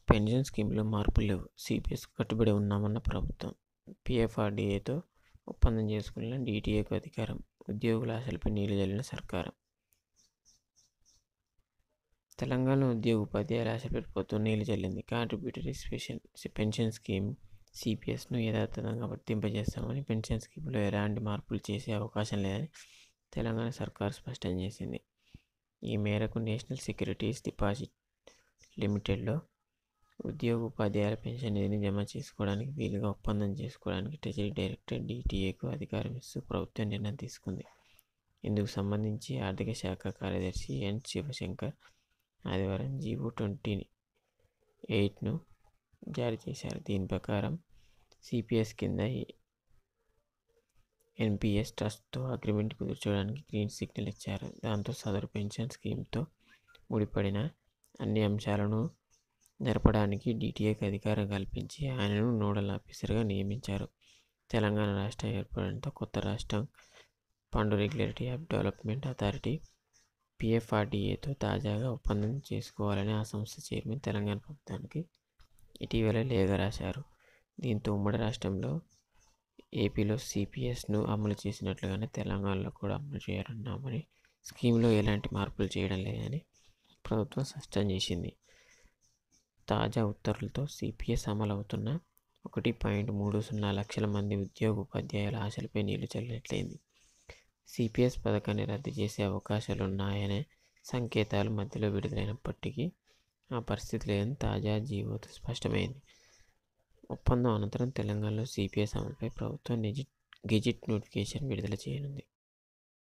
pension స్కీమ్లో మార్పులు లేవు సిపిఎస్ కట్టుబడి ఉన్నామన్న ప్రభుత్వం పిఎఫ్ఆర్డీఏతో ఒప్పందం చేసుకున్న డీటీఏకు అధికారం ఉద్యోగుల ఆశలపై నీళ్లు జల్లిన సర్కారం తెలంగాణ ఉద్యోగ ఉపాధ్యాయుల ఆశలపై ప్రభుత్వం నీళ్లు జల్లింది కాంట్రిబ్యూటరీ స్పెషల్ పెన్షన్ స్కీమ్ సిపిఎస్ను యథాతథంగా వర్తింపజేస్తామని పెన్షన్ స్కీమ్లో ఎలాంటి మార్పులు చేసే అవకాశం లేదని తెలంగాణ సర్కార్ స్పష్టం చేసింది ఈ మేరకు నేషనల్ సెక్యూరిటీస్ డిపాజిట్ లిమిటెడ్లో ఉద్యోగ ఉపాధ్యాయుల పెన్షన్ నిధిని జమ చేసుకోవడానికి వీలుగా ఒప్పందం చేసుకోవడానికి ట్రెజరీ డైరెక్టర్ డిటిఏకు అధికారం ఇస్తూ ప్రభుత్వం నిర్ణయం తీసుకుంది ఇందుకు సంబంధించి ఆర్థిక శాఖ కార్యదర్శి ఎన్ శివశంకర్ ఆదివారం జీవో ట్వంటీ ఎయిట్ను జారీ చేశారు దీని ప్రకారం సిపిఎస్ కింద ఎన్పిఎస్ ట్రస్ట్తో అగ్రిమెంట్ కుదుర్చోవడానికి గ్రీన్ సిగ్నల్ ఇచ్చారు దాంతో సదరు పెన్షన్ స్కీమ్తో ముడిపడిన అన్ని అంశాలను జరపడానికి డిటిఏకి అధికారం కల్పించి ఆయనను నోడల్ ఆఫీసర్గా నియమించారు తెలంగాణ రాష్ట్రం ఏర్పడంతో కొత్త రాష్ట్రం పండు రెగ్యులేటరీ యాప్ డెవలప్మెంట్ అథారిటీ పిఎఫ్ఆర్డిఏతో తాజాగా ఒప్పందం చేసుకోవాలని ఆ సంస్థ చైర్మన్ తెలంగాణ ప్రభుత్వానికి ఇటీవల లేఖ రాశారు దీంతో ఉమ్మడి రాష్ట్రంలో ఏపీలో సిపిఎస్ను అమలు చేసినట్లుగానే తెలంగాణలో కూడా అమలు చేయాలన్నామని స్కీమ్లో ఎలాంటి మార్పులు చేయడం లేదని ప్రభుత్వం స్పష్టం చేసింది తాజా ఉత్తర్వులతో సిపిఎస్ అమలు అవుతున్న ఒకటి పాయింట్ మూడు సున్నా లక్షల మంది ఉద్యోగ ఉపాధ్యాయుల ఆశలపై నీళ్లు చల్లినట్లయింది సిపిఎస్ పథకాన్ని రద్దు చేసే అవకాశాలు ఉన్నాయనే సంకేతాలు మధ్యలో విడుదలైనప్పటికీ ఆ పరిస్థితి లేదని తాజా జీవోతో స్పష్టమైంది ఒప్పందం అనంతరం తెలంగాణలో సిపిఎస్ అమలుపై ప్రభుత్వం నిజి గెజిట్ నోటిఫికేషన్ విడుదల చేయనుంది